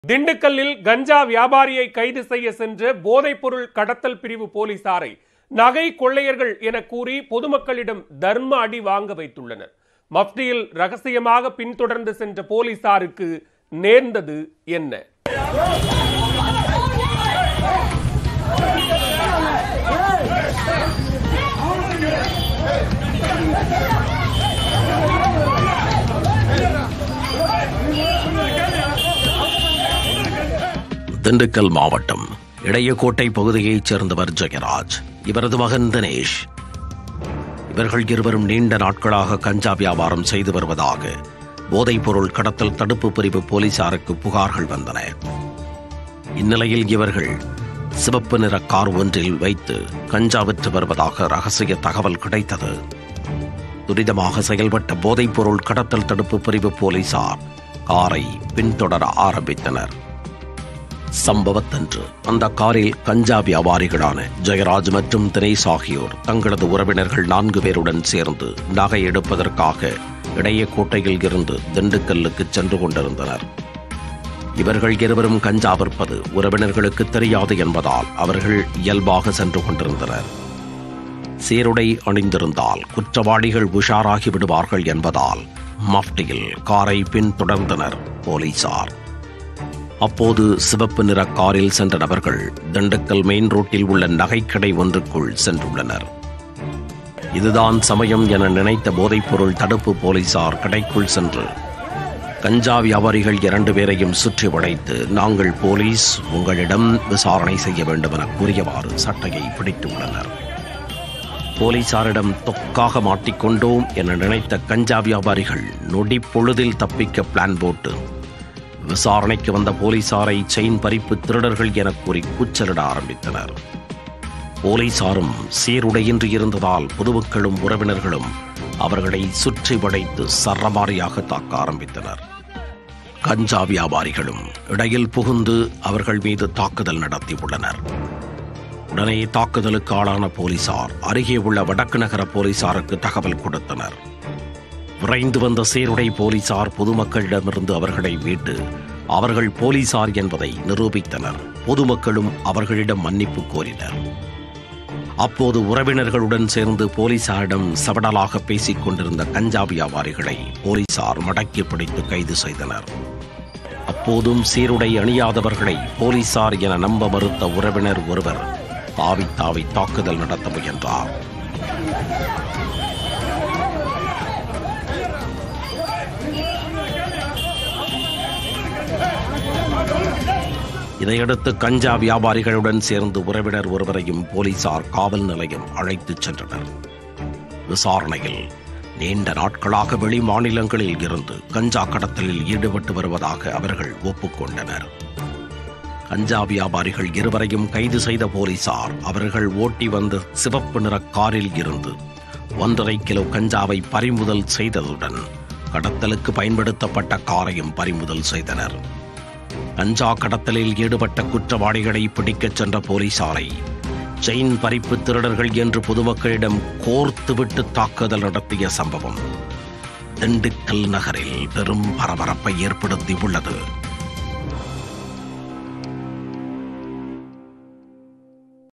திண்டுக்கல்லில் கஞ்சா வியாபாரியை கைது செய்ய சென்ற போதைப்பொருள் கடத்தல் பிரிவு போலீசாரை நகை கொள்ளையர்கள் என கூறி பொதுமக்களிடம் தர்ம அடி வாங்க வைத்துள்ளனர் மப்டியில் ரகசியமாக பின்தொடர்ந்து சென்ற போலீசாருக்கு நேர்ந்தது என்ன திண்டுக்கல் மாவட்டம் இடையக்கோட்டை பகுதியைச் சேர்ந்தவர் ஜெயராஜ் இவரது மகன் தினேஷ் இவர்கள் இருவரும் நீண்ட நாட்களாக கஞ்சா வியாபாரம் செய்து வருவதாக போதைப்பொருள் கடத்தல் தடுப்பு பிரிவு போலீசாருக்கு புகார்கள் வந்தன இந்நிலையில் இவர்கள் சிவப்பு நிற கார் ஒன்றில் வைத்து கஞ்சா விற்று வருவதாக ரகசிய தகவல் கிடைத்தது துரிதமாக செயல்பட்ட போதைப்பொருள் கடத்தல் தடுப்பு பிரிவு போலீசார் காரை பின்தொடர ஆரம்பித்தனர் சம்பவத்தன்று அந்த காரில் கஞ்சா வியாபாரிகளான ஜெயராஜ் மற்றும் தினேஷ் ஆகியோர் தங்களது உறவினர்கள் நான்கு பேருடன் சேர்ந்து நகை எடுப்பதற்காக இடையக்கோட்டையில் இருந்து திண்டுக்கல்லுக்கு சென்று கொண்டிருந்தனர் இவர்கள் இருவரும் கஞ்சா விற்பது உறவினர்களுக்கு தெரியாது என்பதால் அவர்கள் இயல்பாக சென்று கொண்டிருந்தனர் சீருடை அணிந்திருந்தால் குற்றவாளிகள் உஷாராகி விடுவார்கள் என்பதால் மஃப்டியில் காரை பின்தொடர்ந்தனர் போலீசார் அப்போது சிவப்பு நிற காரில் சென்ற நபர்கள் திண்டுக்கல் மெயின் ரோட்டில் உள்ள நகைக்கடை ஒன்றுக்குள் சென்றுள்ளனர் இதுதான் சமயம் என நினைத்த போதைப்பொருள் தடுப்பு போலீசார் கடைக்குள் சென்று கஞ்சா வியாபாரிகள் இரண்டு பேரையும் சுற்றி வளைத்து நாங்கள் போலீஸ் உங்களிடம் விசாரணை செய்ய வேண்டும் என கூறியவாறு சட்டையை பிடித்துள்ளனர் போலீசாரிடம் தொக்காக மாட்டிக்கொண்டோம் என நினைத்த கஞ்சா வியாபாரிகள் நொடி பொழுதில் தப்பிக்க பிளான் போட்டு விசாரணைக்கு வந்த போலீசாரை செயின் பறிப்பு திருடர்கள் என கூறி கூச்சலிட ஆரம்பித்தனர் போலீசாரும் சீருடையின்றி இருந்ததால் பொதுமக்களும் உறவினர்களும் அவர்களை சுற்றி வளைத்து சரமாரியாக தாக்க ஆரம்பித்தனர் கஞ்சா வியாபாரிகளும் இடையில் புகுந்து அவர்கள் மீது தாக்குதல் நடத்தியுள்ளனர் உடனே தாக்குதலுக்கு ஆளான போலீசார் அருகே உள்ள வடக்கு நகர போலீசாருக்கு தகவல் கொடுத்தனர் விரைந்து வந்த சீருடை போலீசார் பொதுமக்களிடமிருந்து அவர்களை மீட்டு அவர்கள் போலீசார் என்பதை நிரூபித்தனர் பொதுமக்களும் அவர்களிடம் மன்னிப்பு கோரினர் அப்போது உறவினர்களுடன் சேர்ந்து போலீசாரிடம் சவடலாக பேசிக் கொண்டிருந்த கஞ்சா வியாபாரிகளை போலீசார் மடக்கி பிடித்து கைது செய்தனர் அப்போதும் சீருடை அணியாதவர்களை போலீசார் என நம்ப மறுத்த உறவினர் ஒருவர் தாவி தாவி தாக்குதல் நடத்த முயன்றார் இதையடுத்து கஞ்சா வியாபாரிகளுடன் சேர்ந்து உறவினர் ஒருவரையும் போலீசார் காவல் நிலையம் அழைத்துச் சென்றனர் விசாரணையில் நீண்ட நாட்களாக வெளி மாநிலங்களில் இருந்து கஞ்சா கடத்தலில் ஈடுபட்டு வருவதாக அவர்கள் ஒப்புக்கொண்டனர் கஞ்சா வியாபாரிகள் இருவரையும் கைது செய்த போலீசார் அவர்கள் ஓட்டி வந்த சிவப்பு நிற காரில் இருந்து ஒன்றரை கிலோ கஞ்சாவை பறிமுதல் செய்ததுடன் கடத்தலுக்கு பயன்படுத்தப்பட்ட காரையும் பறிமுதல் செய்தனர் கஞ்சா கடத்தலில் ஈடுபட்ட குற்றவாளிகளை பிடிக்கச் சென்ற போலீசாரை செயின் பறிப்பு திருடர்கள் என்று பொதுமக்களிடம் கோர்த்துவிட்டு தாக்குதல் நடத்திய சம்பவம் திண்டுக்கல் நகரில் பெரும் பரபரப்பை ஏற்படுத்தியுள்ளது